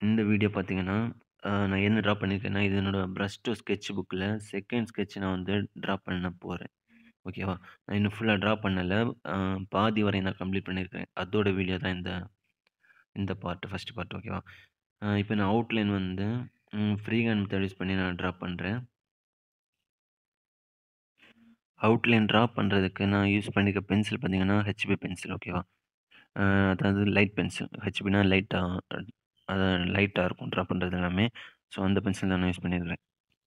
இந்த வீடியோ பார்த்தீங்கன்னா, அ நான் என்ன ட்ரா பண்ணியிருக்கேன்னா, இது என்னோட பிரஷ் டூ ஸ்கெட்ச் புக்ல செகண்ட் ஸ்கெட்ச் நான் வந்து ட்ரா பண்ண போறேன். ஓகேவா? நான் இன்னும் ஃபுல்லா ட்ரா பண்ணல. அ பாதி வரை நான் கம்ப்ளீட் பண்ணியிருக்கேன். அதோட வீடியோ தான் இந்த இந்த பார்ட், ஃபர்ஸ்ட் பார்ட் ஓகேவா? அ இப்ப நான் அவுட்லைன் வந்து ம் ஃப்ரீஹேண்ட் மெத்தட் யூஸ் பண்ணி நான் ட்ரா பண்றேன். அவுட்லைன் ட்ரா பண்றதுக்கு நான் யூஸ் பண்ணியிருக்க பென்சில் பார்த்தீங்கன்னா, ஹெச்பி பென்சில் ஓகேவா? அ அதாவது லைட் பென்சில். ஹெச்பினா லைட்டா அ லைட்டா இருக்கும் ட்ரா பண்றது எல்லாமே. ஸோ அந்த பென்சில் தான் நான் யூஸ் பண்ணியிருக்கிறேன்.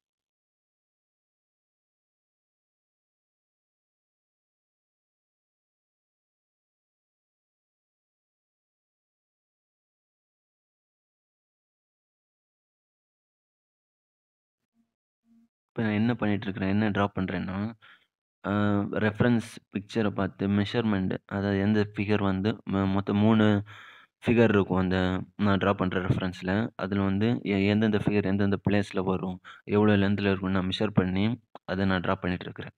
இப்ப நான் என்ன பண்ணிட்டுருக்கிறேன், என்ன ட்ரா பண்றேன்னா, அ ரெஃபரன்ஸ் பிக்சர பார்த்து மெஷர்மென்ட் அதாவது எந்த ஃபிகர் வந்து ம மொத்தம் 3 ஃபிகர் இருக்கும் அந்த நான் ட்ரா பண்ற ரெஃபரன்ஸ்ல. அதில வந்து எ எந்தெந்த ஃபிகர் எந்தெந்த பிளேஸ்ல வரும், எவ்வளோ லென்த்ல இருக்கும்னு நான் மெஷர் பண்ணி, அத நான் ட்ரா பண்ணிட்டுருக்கிறேன்.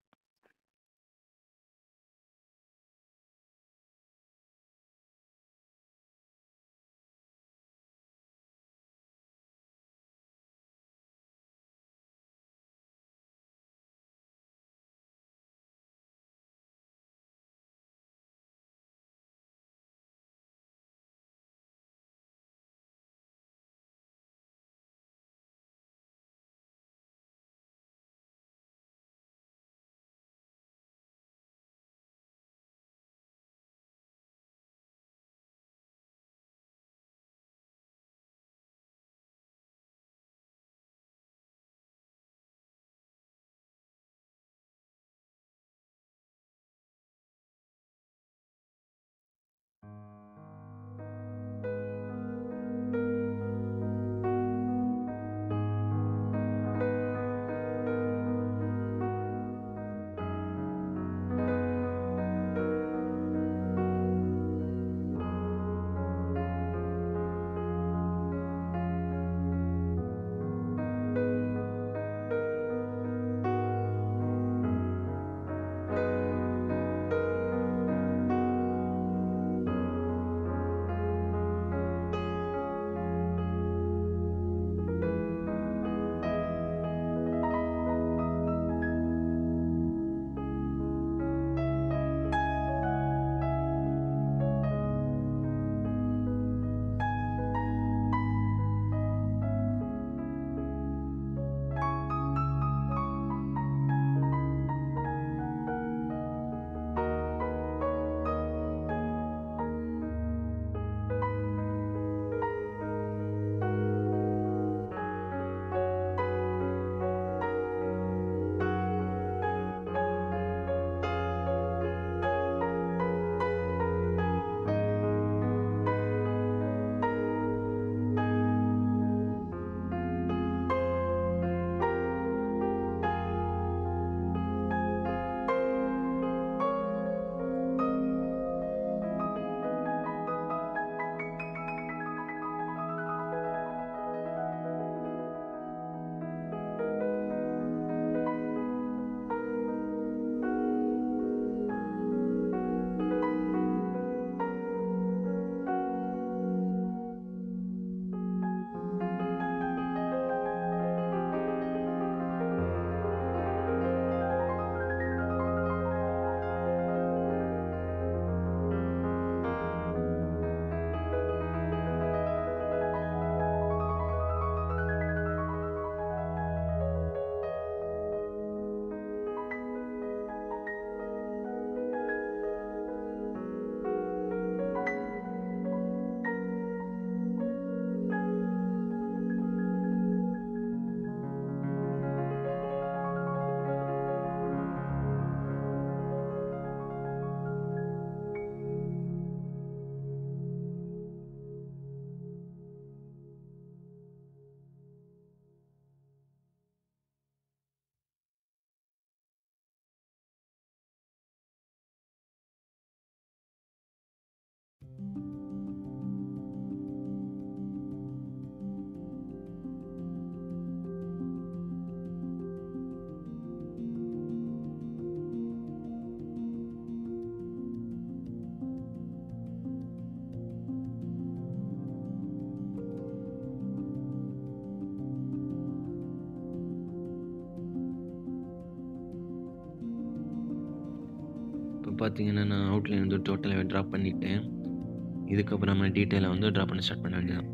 பார்த்தீங்கன்னா, நான் அவுட்லைன் வந்து டோட்டலாவே ட்ரா பண்ணிட்டேன். இதுக்கப்புறம் நம்ம டீட்டெயிலா வந்து ட்ரா பண்ண ஸ்டார்ட் பண்ண வேண்டியது தான்.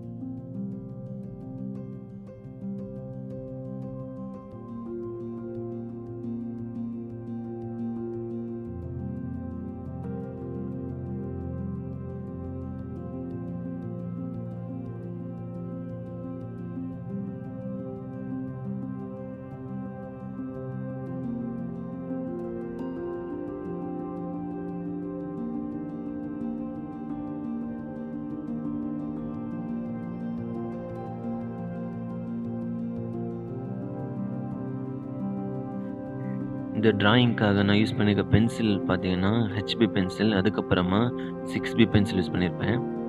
இந்த டிராயிங்க்காக நான் யூஸ் பண்ணியிருக்க பென்சில் பார்த்தீங்கன்னா, ஹெச்பி பென்சில். அதுக்கப்புறமா 6பி பென்சில் யூஸ் பண்ணியிருப்பேன்.